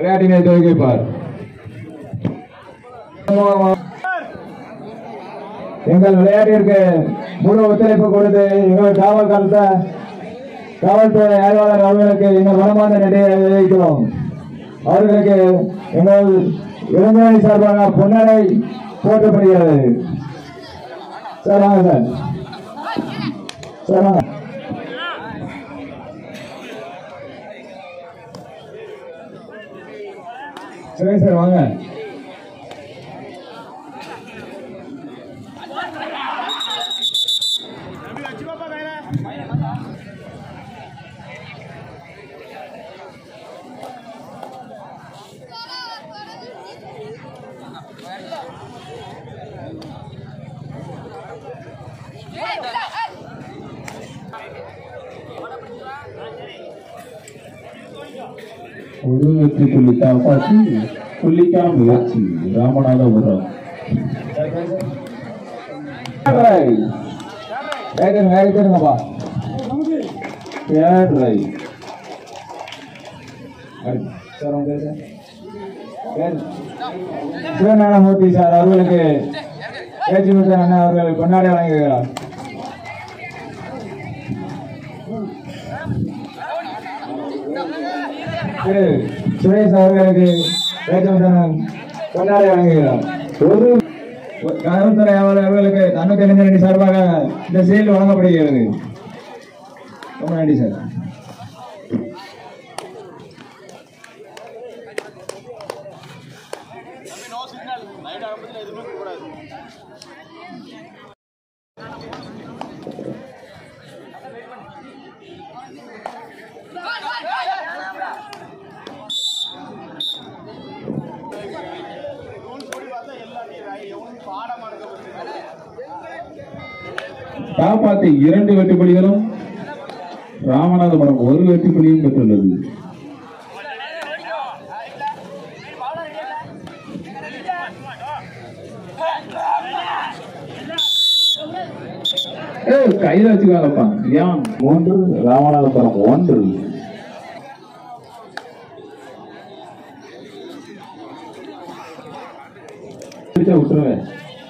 விளையாட்டினை துவக்கிப்பார் எங்கள் விளையாட்டிற்கு முழு ஒத்துழைப்பு கொடுத்து எங்கள் காவல் காலத்தை காவல்துறை ஆய்வாளர் அவர்களுக்கு எங்கள் மனமார்ந்த நன்றியை தெரிவிக்கிறோம் அவர்களுக்கு எங்கள் இளைஞரணி சார்பாக பொன்னடை போற்றப்படுகிறது சார் வாங்க சார் சார் வாங்க சரி சார் வாங்க ஒரு வெற்றி புள்ளி காப்பாற்றி புள்ளிக்கான முயற்சி ராமநாதபுரம் வேகன் வேகத்தருங்கப்பா தேர்ட் ரைட் சார் உங்க பேரு? பேர் சிவஞானமூர்த்தி சார் அவர்களுக்கு பேச்சு கொடுத்த அண்ணா அவர்கள் கொண்டாடி வழங்குகிறார் திரு சுரேஷ் அவர்களுக்கு பேச்சு கொடுத்த கொண்டாடி வழங்குகிறார் ஒரு காவல்துறை அவர்களுக்கு தன்னுக்கு இளைஞரணி சார்பாக இந்த செயல் வழங்கப்படுகிறது ரொம்ப நன்றி சார் காப்பாற்றி இரண்டு வெற்றி புள்ளிகளும் ராமநாதபுரம் ஒரு வெற்றி புள்ளியும் பெற்றுள்ளது ஏய், கையில வச்சுக்காங்கப்பா ஏன் மூன்று ராமநாதபுரம் ஒன்று பிடிச்சா விட்டுருவேன்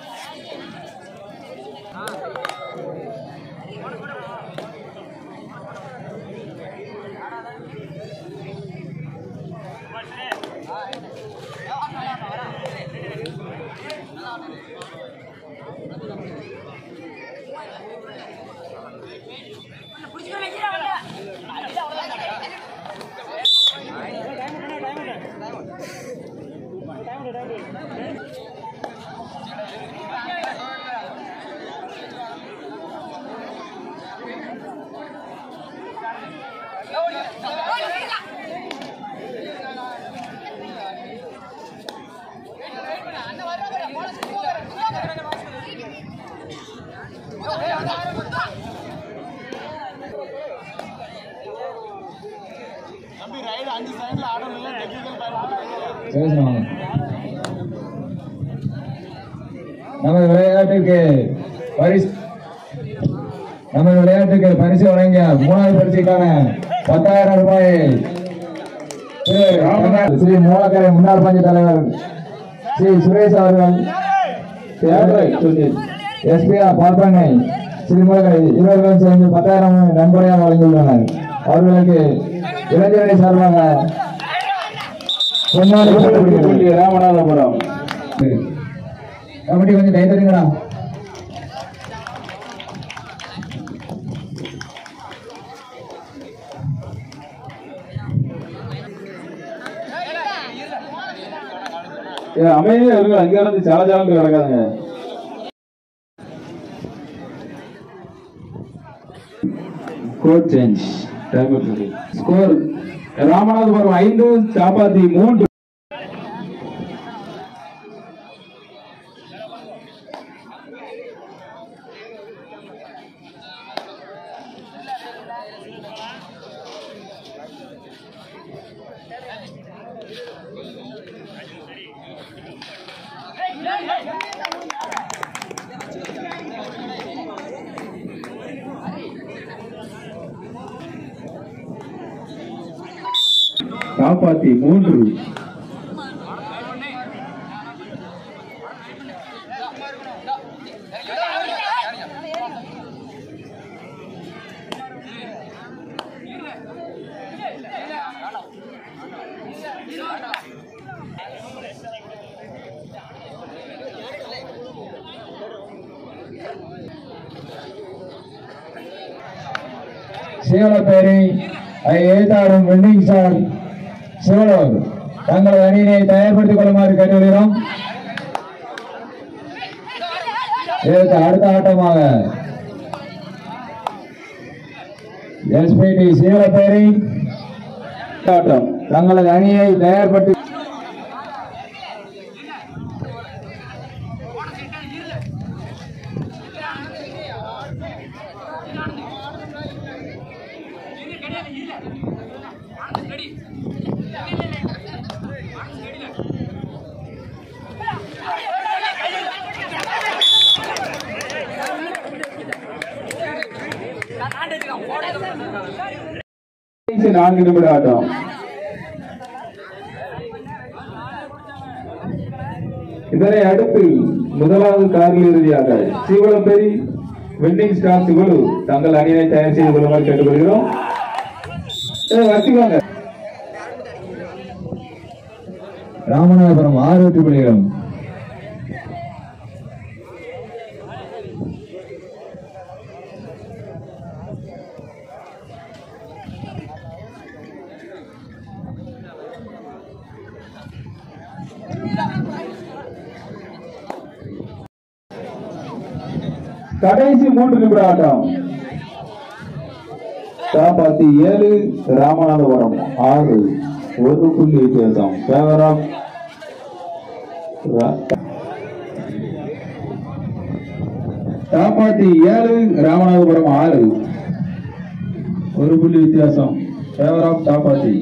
பேசுறாங்க நமது விளையாட்டுக்கு பரிசு நமது விளையாட்டுக்கு பரிசு வழங்கிய மூணாவது பரிசுக்கான பத்தாயிரம் ரூபாய் திரு ஸ்ரீ மூலக்கரை முன்னாள் பஞ்ச தலைவர் ஸ்ரீ சுரேஷ் அவர்கள் எஸ்பிஆர் பார்ப்பனை ஸ்ரீ மூலக்கரை இருவர்களும் சேர்ந்து பத்தாயிரம் நன்கொடையாக வழங்கியுள்ளனர் அவர்களுக்கு இளைஞரணி சார்பாக பொன்னாடை போடப்படுகிறது. புள்ளி ராமநாதபுரம் கமிட்டி கொஞ்சம் கை தருங்களா ஏய், அமைதியா இருங்க அங்க இருந்து சால சாலன்னு கிடக்காதுங்க ஸ்கோர் சேஞ்ச் ஸ்கோர் ராமநாதபுரம் ஐந்து சாப்பாத்தி மூன்று காப்பாத்தி மூன்று சிவலப்பேரி அதை எழுத்தாடும் வெண்டிங் ஸ்டார் சிவலூர் தங்களது அணியினை தயார்படுத்திக் கொள்ளுமாறு கேட்டுக்கொள்கிறோம் இதற்கு அடுத்த ஆட்டமாக எஸ்பிடி சிவலப்பேரி ஆட்டம் தங்களது அணியை தயார்படுத்தி கடைசி நான்கு நிமிட ஆட்டம் இதனை அடுத்து முதலாவது காரில் இறுதியாக சிவலப்பேரி வெண்டிங் ஸ்டார் சிவலு தங்கள் அணியினை தயார் செய்து கொள்ளுமாறு கேட்டுக்கொள்கிறோம் ஏய், வச்சுக்கோங்க ராமநாதபுரம் ஆறு வெற்றி புள்ளிகளும் கடைசி மூன்று நிமிட ஆட்டம் காப்பாத்தி ஏழு ராமநாதபுரம் ஆறு ஒரு புள்ளி வித்தியாசம் ஃபேவர் ஆஃப் காப்பாத்தி ஏழு ராமநாதபுரம் ஆறு ஒரு புள்ளி வித்தியாசம் ஃபேவர் ஆஃப் காப்பாத்தி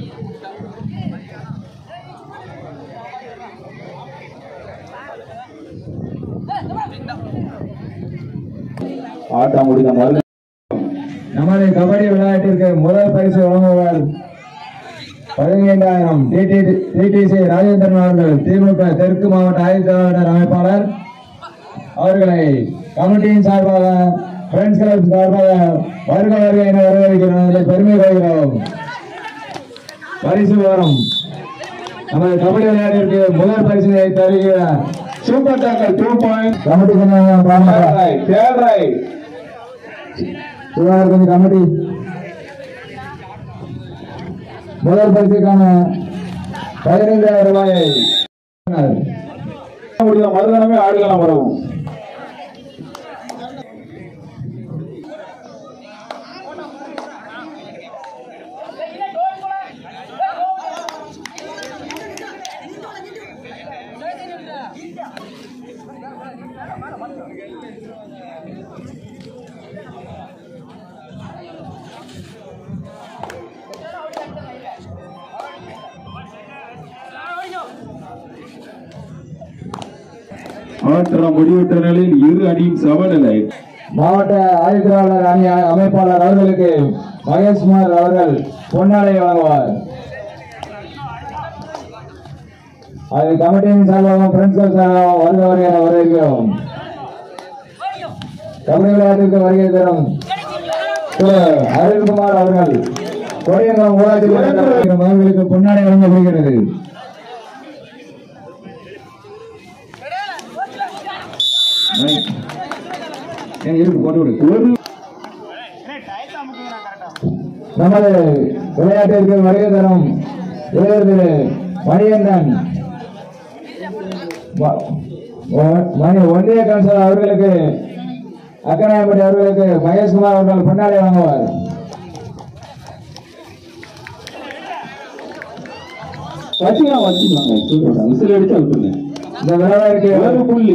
ஆட்டம் முடிந்த மறு நமது கபடி விளையாட்டிற்கு முதல் பரிசு வழங்குவார் பதினைந்தாயிரம் டிடிசி ராஜேந்திரன் அவர்கள் திமுக தெற்கு மாவட்ட ஆயுதர் அமைப்பாளர் அவர்களை கமிட்டியின் சார்பாக ஃப்ரெண்ட்ஸ் கிளப் சார்பாக வருக வருக என வரவேற்கிறோம் இதில் பெருமை கொள்கிறோம் பரிசு வரும் நமது கபடி விளையாட்டிற்கு முதல் பரிசினை தருகிறார் சூப்பர் டாக்கர் டூ பாயிண்ட் கமிட்டி கொஞ்சம் பாருங்க தேர்ட் ரைட் சிவார் கொஞ்சம் கமிட்டி முதல் பரிசுக்கான பதினைந்தாயிரம் ரூபாயை முடிந்த மறுகணமே ஆடுகளம் வரவும் ஆட்டம் முடிவுற்ற நிலையில் இரு அணியும் சமநிலை மாவட்ட ஆயுதராளர் அணி அமைப்பாளர் அவர்களுக்கு மகேஷ்குமார் அவர்கள் பொன்னாடை வழங்குவார் அது கமிட்டியின் சார்பாகவும் பிரின்சிபல் சார்பாகவும் வருக வருக என வரவேற்கிறோம் கபடி விளையாட்டிற்கு வருகை தரும் திரு அருள்குமார் அவர்கள் கோடியங்குளம் ஊராட்சி மன்ற தலைவர் அவர்களுக்கு பொன்னாடை வழங்கப்படுகிறது ஏன் இருக்கு போட்டு விடு ஒரு நமது விளையாட்டிற்கு வருகை தரும் இளையர் திரு மணிகண்டன் ம- ம- மணி ஒன்றிய கவுன்சிலர் அவர்களுக்கு அக்கநாயப்பட்டி அவர்களுக்கு மகேஷ்குமார் அவர்கள் பொன்னாடை வழங்குவார் வச்சுக்கலாம் வச்சுக்கலாங்க சொல்றேன் விசில் அடிச்சா விட்டுருங்க இந்த விழாவிற்கு ஒரு புள்ளி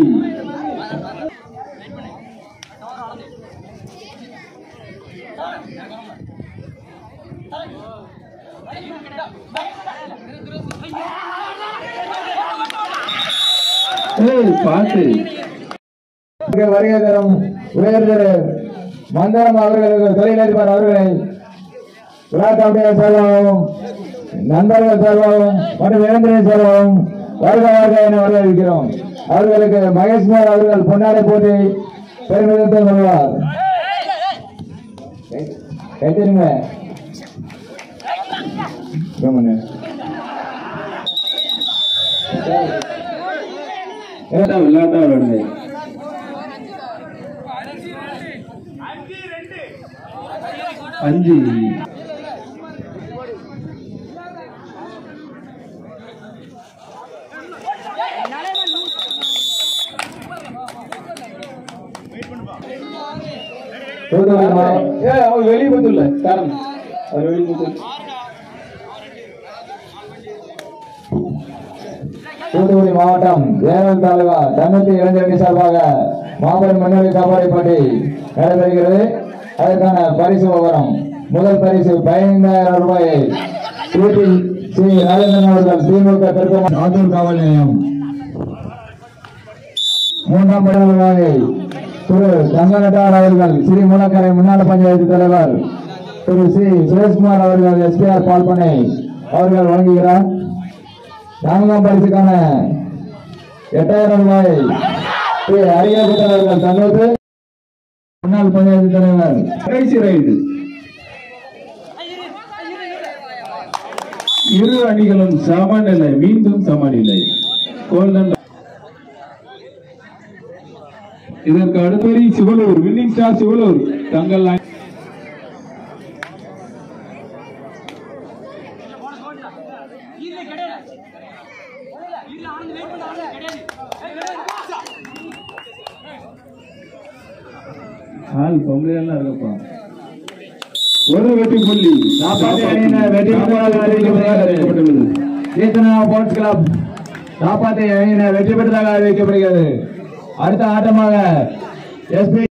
ஏய், பாத்து வருகை தரும் உயர் திரு மந்தரம் அவர்களுக்கு தொழிலதிபர் அவர்களை விழா கமிட்டியார் சார்பாகவும் நண்பர்கள் சார்பாகவும் மற்றும் இளைஞர்கள் சார்பாகவும் வருக வருக என வரவேற்கிறோம் அவர்களுக்கு மகேஷ்குமார் அவர்கள் பொன்னாடை போட்டி பெருமிதத்தை கொள்வார் கேட்டுருங்க விளையாட்டா விளையாடுங்க அஞ்சு தூத்துக்குடி மாவட்டம் ஏ அவன் வெளியே போத்துல காரணம் அவர் வெளியே போத்துல தூத்துக்குடி மாவட்டம் வேலூர் தாலுகா தன்னத்தி இளைஞரணி சார்பாக மாபெரும் முன்னணி கபடி போட்டி நடைபெறுகிறது அதற்கான பரிசு விவரம் முதல் பரிசு பதினைந்தாயிரம் ரூபாயை ஊட்டி ஸ்ரீ நரேந்திரன் அவர்கள் திமுக தெற்கு ஆத்தூர் காவல் நிலையம் மூன்றாம் பரிசு ரூபாயை திரு தங்கநட்டார் அவர்கள் ஸ்ரீ மூலக்கரை முன்னாள் பஞ்சாயத்து தலைவர் திரு ஸ்ரீ சுரேஷ்குமார் அவர்கள் எஸ்பிஆர் பால்பனை அவர்கள் வழங்குகிறார் நான்காம் பரிசுக்கான எட்டாயிரம் ரூபாய் ஸ்ரீ அரியகுட்டன் அவர்கள் தங்களுக்கு முன்னாள் பஞ்சாயத்து தலைவர் கடைசி ரைடு இரு அணிகளும் சமநிலை மீண்டும் சமநிலை கோல்டன் இதற்கு அடுத்தபடி சிவலூர் வின்னிங் ஸ்டார் சிவலூர் தங்கள் அணி- ஆள் பொம்பளையெல்லாம் இருக்கப்பா ஒரு வெற்றி புள்ளி நாற்பத்தி அணியினர் வெற்றி பெற்றதாக அறிவிக்கப்படுகிறது கீர்த்தனா ஸ்போர்ட்ஸ் கிளப் நாற்பத்தி அணியினர் வெற்றி பெற்றதாக அறிவிக்கப்படுகிறது அடுத்த ஆட்டமாக எஸ்பி